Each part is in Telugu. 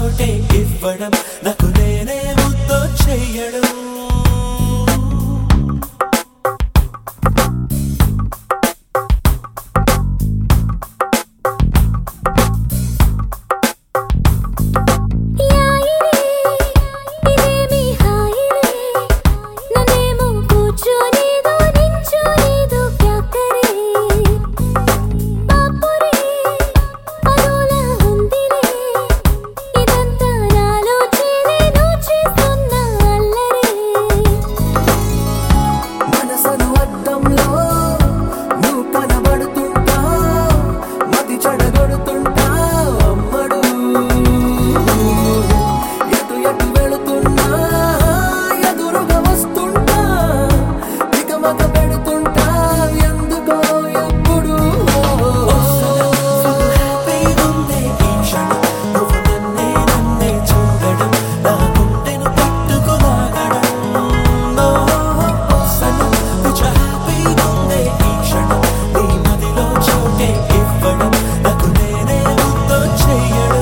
చోటే ఇవ్వడం నాకు నేనే ముద్దు చెయ్యడం యాయిరే ఇదేమి హాయిరే నన్నేమో కూర్చోలేదు నించోలేదు క్యా కరే బాపురే అదోలా ఉందిలే ఇదంతా నాలో చేరే నువ్వు చేస్తున్న అల్లరే మనసను అద్దంలో నువ్వు కనబడుతుంటా మతి చెడగొడుతుంటా అమ్మడు ఎటు ఎటు వెళుతున్నా ఎదురుగా వస్తుంటా ఇక మగ పెడుతుంటా ఎందుకో ఎప్పుడు హ్యాపీగుందే ఈ క్షణం నువ్వు నన్నే నన్నే చూడడం నా గుండెను పట్టుకులాగడం సనం పిచ్చ హ్యాపీగుందే ఈ క్షణం నీ మదిలో చోటే ఇవ్వడం నాకు నేనే ముద్దు చెయ్యడం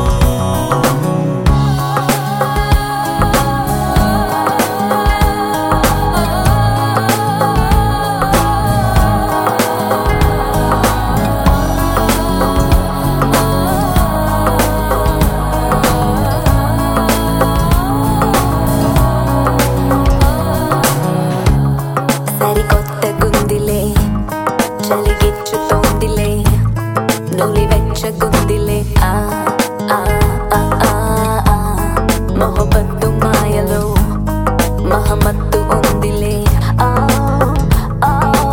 సరికొత్త గుందిలే చలిగిచ్చుతోందిలే నులి వెచ్చగుందిలే ఆ ఆ ఆ ఆ ఆ మొహబత్తు మాయలో మహమత్తు ఉందిలే ఆ ఆ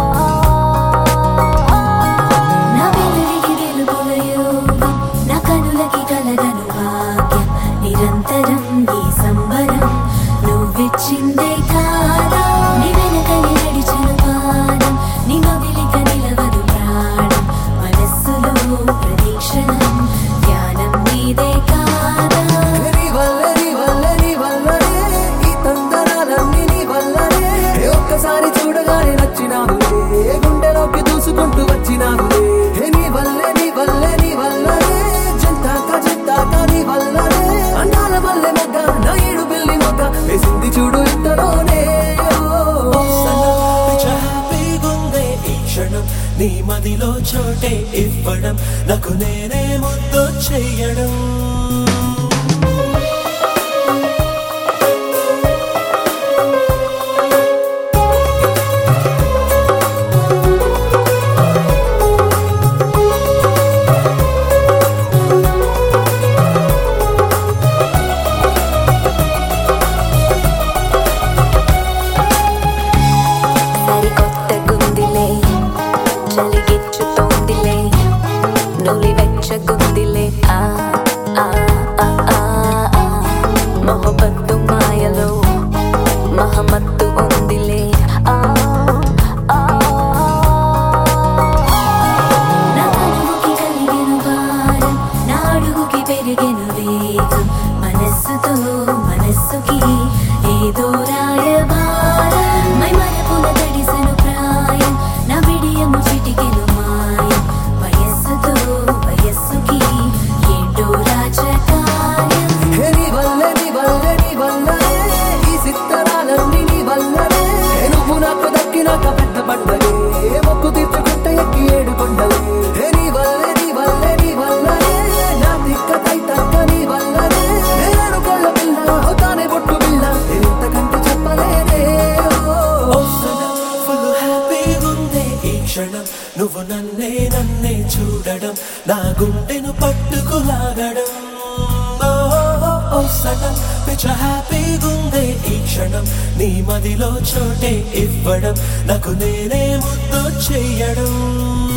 నా వెలుగుకి వెలుగుల యోగం నా కనులకి కలగను భాగ్యం నిరంతరం ఈ సంబరం నువ్విచ్చిందే కాదా నీ వెనకని నడిచను పాదం నీ మొదలిక నిలవదు ప్రాణం మనస్సులో ప్రదీక్షణం ధ్యానం నీదే కాదా నీ వల్లే నీ వల్లే నీ వల్లనే ఈ తందనాలన్నీ నీ వల్లనే ఒక్కసారి చూడగానే నచ్చినావులే గుండెలోకి దూసుకుంటూ వచ్చినావులే నీ వల్లే నీ వల్లే నీ వల్లనే జంతాక జంతాక నీ వల్లనే అందాల వల్లే మొగ్గ నా ఏడు పిల్లి మొగ్గ వేసింది చూడు ఇంతలోనే సనం పిచ్చ హ్యాపీగుందే ఈ క్షణం నీ మదిలో చోటే ఇవ్వడం నాకు నేనే ముద్దు చెయ్యడం సరికొత్త గుందిలే చలిగిచ్చుతోందిలే నులి వెచ్చగుందిలే ఆ ఆ ఆ ఆ ఆ మొహబత్తు మాయలో మహమత్తు ఉందిలే ఆ ఆ నా కనుగుకి కలిగెను భారం నా అడుగుకి పెరిగెను వేగం మనస్సుతో మనస్సుకి ఏదో రాయబారం మై మరపున తడిసెను ప్రాయం నా విడియము చిటికెను మాయం వయస్సుతో వయస్సుకి ఏంటో రాజకాయం నీ వల్లే నీ వల్లే నీ వల్లనే ఈ సిత్తరాలన్నీ నీ వల్లనే నువ్వు నాకు దక్కినాక పెద్ద పండగే మొక్కు తీర్చుకుంటే ఎక్కి ఏడు కొండలే నీ వల్లే నీ వల్లే నీ వల్లనే నా తిక్క తక్క నీ వల్లనే నేను కొల్ల పిల్ల అవుతానే బొట్టు పిల్ల ఇంతకంటే చెప్పలేనే ఓ సనం ఫుల్ హ్యాపీగుందే ఈ క్షణం నువ్వు నన్నే నన్నే చూడడం నా గుండెను పట్టుకులాగడం ఓ, ఓ, ఓ సనం పిచ్చ హ్యాపీగుందే ఈ క్షణం నీ మదిలో చోటే ఇవ్వడం నాకు నేనే ముద్దు చెయ్యడం